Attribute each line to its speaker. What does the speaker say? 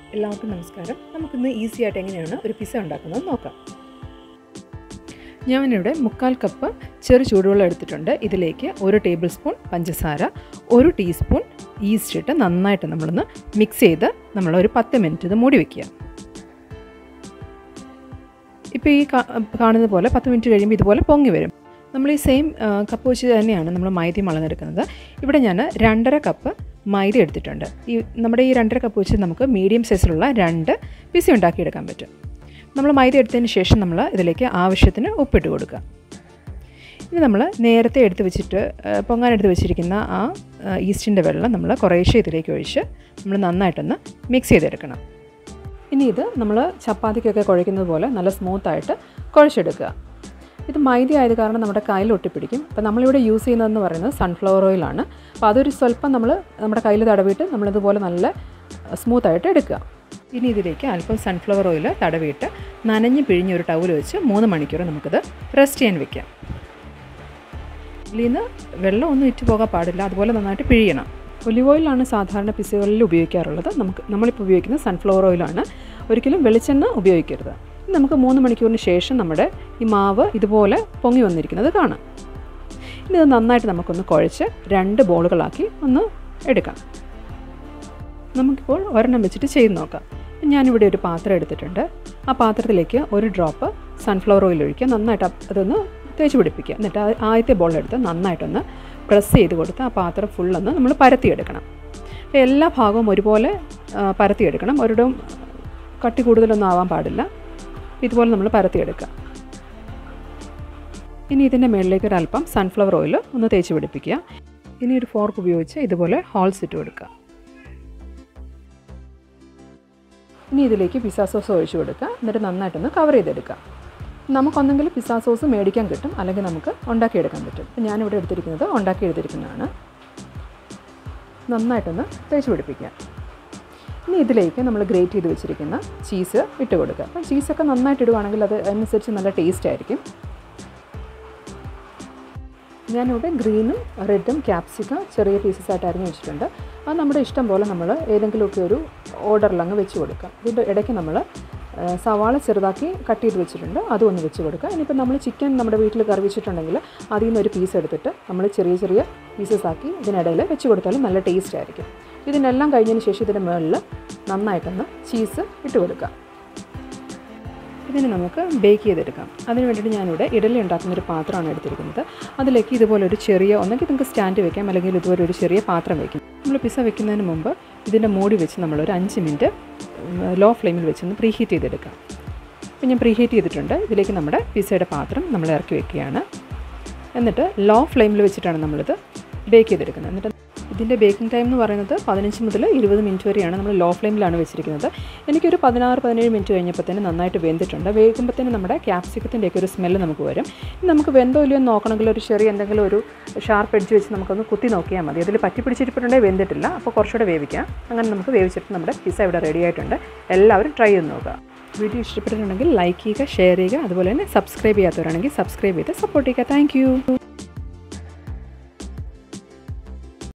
Speaker 1: എല്ലാവർക്കും നമസ്കാരം നമുക്കിന്ന് ഈസി ആയിട്ട് എങ്ങനെയാണ് ഒരു പിസ്സ ഉണ്ടാക്കുന്നത് നോക്കാം ഞാനിവിടെ മുക്കാൽ കപ്പ് ചെറു ചൂടുവെള്ളം എടുത്തിട്ടുണ്ട് ഇതിലേക്ക് ഒരു ടേബിൾ സ്പൂൺ പഞ്ചസാര ഒരു ടീസ്പൂൺ ഈസ്റ്റ് ഇട്ട് നന്നായിട്ട് നമ്മളൊന്ന് മിക്സ് ചെയ്ത് നമ്മൾ ഒരു പത്ത് മിനിറ്റ് ഇത് മൂടി വയ്ക്കുക ഇപ്പോൾ ഈ കാണുന്ന പോലെ പത്ത് മിനിറ്റ് കഴിയുമ്പോൾ ഇതുപോലെ പൊങ്ങി വരും നമ്മൾ ഈ സെയിം കപ്പ് വെച്ച് തന്നെയാണ് നമ്മൾ മൈദ അളന്നെടുക്കുന്നത് ഇവിടെ ഞാൻ രണ്ടര കപ്പ് മൈദ എടുത്തിട്ടുണ്ട് ഈ നമ്മുടെ ഈ രണ്ടര കപ്പ് വെച്ച് നമുക്ക് മീഡിയം സൈസിലുള്ള രണ്ട് പിസ ഉണ്ടാക്കിയെടുക്കാൻ പറ്റും നമ്മൾ മൈദ എടുത്തതിന് ശേഷം നമ്മൾ ഇതിലേക്ക് ആവശ്യത്തിന് ഉപ്പിട്ട് കൊടുക്കുക ഇനി നമ്മൾ നേരത്തെ എടുത്ത് വെച്ചിട്ട് പൊങ്ങാൻ എടുത്ത് വെച്ചിരിക്കുന്ന ആ ഈസ്റ്റിൻ്റെ വെള്ളം നമ്മൾ കുറേശ്ശെ ഇതിലേക്ക് ഒഴിച്ച് നമ്മൾ നന്നായിട്ടൊന്ന് മിക്സ് ചെയ്തെടുക്കണം ഇനി ഇത് നമ്മൾ ചപ്പാത്തിക്കൊക്കെ കുഴയ്ക്കുന്നത് പോലെ നല്ല സ്മൂത്തായിട്ട് കുഴച്ചെടുക്കുക ഇത് മൈദ ആയത് കാരണം നമ്മുടെ കയ്യിൽ ഒട്ടിപ്പിടിക്കും അപ്പോൾ നമ്മളിവിടെ യൂസ് ചെയ്യുന്നതെന്ന് പറയുന്നത് സൺഫ്ലവർ ഓയിലാണ് അപ്പോൾ അതൊരു സ്വല്പം നമ്മൾ നമ്മുടെ കയ്യിൽ തടവിയിട്ട് നമ്മളിതുപോലെ നല്ല സ്മൂത്തായിട്ട് എടുക്കുക ഇനി ഇതിലേക്ക് അല്പം സൺഫ്ലവർ ഓയിൽ തടവിയിട്ട് നനഞ്ഞ് പിഴിഞ്ഞ ഒരു ടവൽ വെച്ച് മൂന്ന് മണിക്കൂർ നമുക്കിത് റെസ്റ്റ് ചെയ്യാൻ വെക്കാം ഇതിൽ നിന്ന് വെള്ളം ഒന്നും ഇറ്റ് പോകാൻ പാടില്ല അതുപോലെ നന്നായിട്ട് പിഴിയണം ഒലിവ് ഓയിലാണ് സാധാരണ പിസകളിൽ ഉപയോഗിക്കാറുള്ളത് നമുക്ക് നമ്മളിപ്പോൾ ഉപയോഗിക്കുന്നത് സൺഫ്ലവർ ഓയിലാണ് ഒരിക്കലും വെളിച്ചെണ്ണ ഉപയോഗിക്കരുത് നമുക്ക് മൂന്ന് മണിക്കൂറിന് ശേഷം നമ്മുടെ ഈ മാവ് ഇതുപോലെ പൊങ്ങി വന്നിരിക്കുന്നത് കാണാം ഇനി ഇത് നന്നായിട്ട് നമുക്കൊന്ന് കുഴച്ച് രണ്ട് ബോളുകളാക്കി ഒന്ന് എടുക്കാം നമുക്കിപ്പോൾ ഒരെണ്ണം വെച്ചിട്ട് ചെയ്ത് നോക്കാം ഞാനിവിടെ ഒരു പാത്രം എടുത്തിട്ടുണ്ട് ആ പാത്രത്തിലേക്ക് ഒരു ഡ്രോപ്പ് സൺഫ്ലവർ ഓയിൽ ഒഴിക്കുക നന്നായിട്ട് അതൊന്ന് തേച്ച് പിടിപ്പിക്കുക എന്നിട്ട് ആദ്യത്തെ ബോളെടുത്ത് നന്നായിട്ടൊന്ന് പ്രസ് ചെയ്ത് കൊടുത്ത് ആ പാത്രം ഫുള്ളൊന്ന് നമ്മൾ പരത്തിയെടുക്കണം എല്ലാ ഭാഗവും ഒരുപോലെ പരത്തിയെടുക്കണം ഒരിടവും കട്ടി കൂടുതലൊന്നും ആവാൻ പാടില്ല ഇതുപോലെ നമ്മൾ പരത്തിയെടുക്കുക ഇനി ഇതിൻ്റെ മുകളിലേക്ക് ഒരു അല്പം സൺഫ്ലവർ ഓയിൽ ഒന്ന് തേച്ച് പിടിപ്പിക്കുക ഇനി ഒരു ഫോർക്ക് ഉപയോഗിച്ച് ഇതുപോലെ ഹോൾസ് ഇട്ട് കൊടുക്കുക ഇനി ഇതിലേക്ക് പിസ്സ സോസ് ഒഴിച്ചു കൊടുക്കുക എന്നിട്ട് നന്നായിട്ടൊന്ന് കവർ ചെയ്തെടുക്കുക നമുക്കൊന്നെങ്കിൽ പിസ്സ സോസ് മേടിക്കാൻ കിട്ടും അല്ലെങ്കിൽ നമുക്ക് ഉണ്ടാക്കിയെടുക്കാൻ പറ്റും അപ്പോൾ ഞാനിവിടെ എടുത്തിരിക്കുന്നത് ഉണ്ടാക്കി എടുത്തിരിക്കുന്നതാണ് നന്നായിട്ടൊന്ന് തേച്ച് പിടിപ്പിക്കുക ഇനി ഇതിലേക്ക് നമ്മൾ ഗ്രേറ്റ് ചെയ്ത് വെച്ചിരിക്കുന്ന ചീസ് ഇട്ട് കൊടുക്കുക അപ്പം ചീസൊക്കെ നന്നായിട്ട് ഇടുവാണെങ്കിൽ അത് അതിനനുസരിച്ച് നല്ല ടേസ്റ്റ് ആയിരിക്കും ഞാനിവിടെ ഗ്രീനും റെഡും ക്യാപ്സിക്കം ചെറിയ പീസസ് ആയിട്ട് അരിഞ്ഞ് വെച്ചിട്ടുണ്ട് അത് നമ്മുടെ ഇഷ്ടം പോലെ നമ്മൾ ഏതെങ്കിലുമൊക്കെ ഒരു ഓർഡറിൽ അങ്ങ് വെച്ച് കൊടുക്കാം ഇതിൻ്റെ ഇടയ്ക്ക് നമ്മൾ സവാള ചെറുതാക്കി കട്ട് ചെയ്ത് വെച്ചിട്ടുണ്ട് അതും ഒന്ന് വെച്ച് കൊടുക്കുക ഇനിയിപ്പോൾ നമ്മൾ ചിക്കൻ നമ്മുടെ വീട്ടിൽ കറി വെച്ചിട്ടുണ്ടെങ്കിൽ അതിൽ നിന്ന് ഒരു പീസ് എടുത്തിട്ട് നമ്മൾ ചെറിയ ചെറിയ പീസസ് ആക്കി ഇതിനിടയിൽ വെച്ച് കൊടുത്താലും നല്ല ടേസ്റ്റ് ആയിരിക്കും ഇതിനെല്ലാം കഴിഞ്ഞതിന് ശേഷം ഇതിൻ്റെ മുകളിൽ നന്നായിട്ടൊന്ന് ചീസ് ഇട്ട് കൊടുക്കുക ഇതിന് നമുക്ക് ബേക്ക് ചെയ്തെടുക്കാം അതിന് വേണ്ടിയിട്ട് ഞാനിവിടെ ഇഡലി ഉണ്ടാക്കുന്ന ഒരു പാത്രമാണ് എടുത്തിരിക്കുന്നത് അതിലേക്ക് ഇതുപോലെ ഒരു ചെറിയ ഒന്നെങ്കിൽ നിങ്ങൾക്ക് സ്റ്റാൻഡ് വെക്കാം അല്ലെങ്കിൽ ഇതുപോലെ ഒരു ചെറിയ പാത്രം വയ്ക്കും നമ്മൾ പിസ്സ വെക്കുന്നതിന് മുമ്പ് ഇതിൻ്റെ മൂടി വെച്ച് നമ്മളൊരു അഞ്ച് മിനിറ്റ് ലോ ഫ്ലെയിമിൽ വെച്ചൊന്ന് പ്രീ ഹീറ്റ് ചെയ്തെടുക്കാം അപ്പോൾ ഞാൻ പ്രീ ഹീറ്റ് ചെയ്തിട്ടുണ്ട് ഇതിലേക്ക് നമ്മുടെ പിസ്സയുടെ പാത്രം നമ്മൾ ഇറക്കി വെക്കുകയാണ് എന്നിട്ട് ലോ ഫ്ലെയിമിൽ വെച്ചിട്ടാണ് നമ്മളിത് ബേക്ക് ചെയ്തെടുക്കുന്നത് എന്നിട്ട് ഇതിൻ്റെ ബേക്കിംഗ് ടൈം എന്ന് പറയുന്നത് പതിനഞ്ച് മുതൽ ഇരുപത് മിനിറ്റ് വരെയാണ് നമ്മൾ ലോ ഫ്ലെയിമിലാണ് വെച്ചിരിക്കുന്നത് എനിക്കൊരു പതിനാറ് പതിനേഴ് മിനിറ്റ് കഴിഞ്ഞപ്പോഴത്തേന് നന്നായിട്ട് വെന്തിട്ടുണ്ട് വേകുമ്പോഴത്തേന് നമ്മുടെ ക്യാപ്സിക്കത്തിൻ്റെയൊക്കെ ഒരു സ്മെല്ല് നമുക്ക് വരും നമുക്ക് വെന്തോ ഇല്ലയോ നോക്കണമെങ്കിൽ ഒരു ചെറിയ എന്തെങ്കിലും ഒരു ഷാർപ്പ് എഡ്ജ് വെച്ച് നമുക്കൊന്ന് കുത്തി നോക്കിയാൽ മതി അതിൽ പറ്റി പിടിച്ചിട്ടുണ്ടെങ്കിൽ വെന്തിട്ടില്ല അപ്പോൾ കുറച്ചുകൂടെ വേവിക്കാം അങ്ങനെ നമുക്ക് വേവിച്ചിട്ട് നമ്മുടെ പിസ്സ ഇവിടെ റെഡി ആയിട്ടുണ്ട് എല്ലാവരും ട്രൈ ചെയ്ത് നോക്കുക വീഡിയോ ഇഷ്ടപ്പെട്ടിട്ടുണ്ടെങ്കിൽ ലൈക്ക് ചെയ്യുക ഷെയർ ചെയ്യുക അതുപോലെ തന്നെ സബ്സ്ക്രൈബ് ചെയ്യാത്തവരാണെങ്കിൽ സബ്സ്ക്രൈബ് ചെയ്ത് സപ്പോർട്ട് ചെയ്യുക താങ്ക്